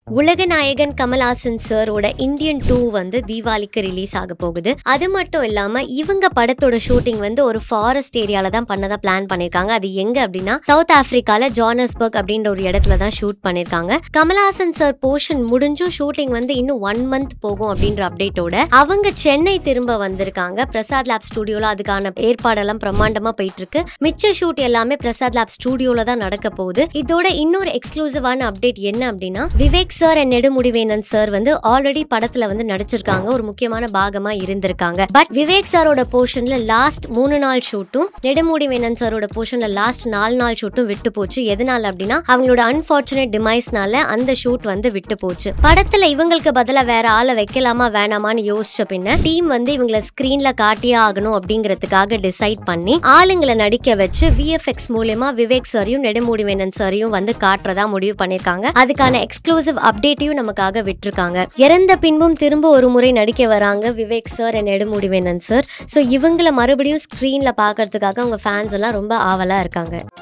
உலக நாயகன் கமல்ஹாசன் சாரோட இந்தியன் டூ வந்து தீபாவளிக்கு ரிலீஸ் ஆக போகுது அது மட்டும் இல்லாம இவங்க படத்தோட ஷூட்டிங் வந்து ஒரு ஃபாரஸ்ட் ஏரியால தான் பண்ணதா பிளான் பண்ணிருக்காங்க அது எங்க அப்படின்னா சவுத் ஆப்பிரிக்கால ஜானஸ்பர்க் அப்படின்ற ஒரு இடத்துல தான் ஷூட் பண்ணிருக்காங்க கமல்ஹாசன் சார் போர்ஷன் முடிஞ்சும் ஷூட்டிங் வந்து இன்னும் ஒன் மந்த் போகும் அப்படின்ற அப்டேட்டோட அவங்க சென்னை திரும்ப வந்திருக்காங்க பிரசாத் லேப் ஸ்டுடியோல அதுக்கான ஏற்பாடெல்லாம் பிரம்மாண்டமா போயிட்டு இருக்கு மிச்ச ஷூட் எல்லாமே பிரசாத் லேப் ஸ்டுடியோல தான் நடக்க போகுது இதோட இன்னொரு எக்ஸ்க்ளூசிவான அப்டேட் என்ன அப்படின்னா Vivek sir and Nedumudi Venu sir வந்து ஆல்ரெடி படத்துல வந்து நடிச்சிருக்காங்க ஒரு முக்கியமான பாகமா இருந்திருக்காங்க பட் விவேக் சாரோட போர்ஷன்ல லாஸ்ட் மூணு நாள் ஷூட்டும் நெடுமுடிவேணன் சாரோட போர்ஷன்ல லாஸ்ட் நாலு நாள் ஷூட்டும் விட்டு போச்சு எதனால அப்படின்னா அவங்களோட அன்பார்ச்சுனேட் டிமைஸ்னால அந்த ஷூட் வந்து விட்டு போச்சு படத்துல இவங்களுக்கு பதிலா வேற ஆளை வைக்கலாமா வேணாமான்னு யோசிச்ச பின்ன டீம் வந்து இவங்கள ஸ்கிரீன்ல காட்டியே ஆகணும் அப்படிங்கறதுக்காக டிசைட் பண்ணி ஆளுங்களை நடிக்க வச்சு விஎஃப்எக்ஸ் மூலியமா விவேக் சாரையும் நெடுமுடிவேணன் சாரையும் வந்து காட்டுறதா முடிவு பண்ணிருக்காங்க அதுக்கான எக்ஸ்க்ளூசிவ் அப்டேட்டையும் நமக்காக விட்டுருக்காங்க இறந்த பின்பும் திரும்ப ஒரு முறை நடிக்க வராங்க Vivek sir and Nedumudi Venu sir so இவங்கள மறுபடியும் ஸ்க்ரீன்ல பார்க்கறதுக்காக அவங்க ஃபேன்ஸ் எல்லாம் ரொம்ப ஆவலா இருக்காங்க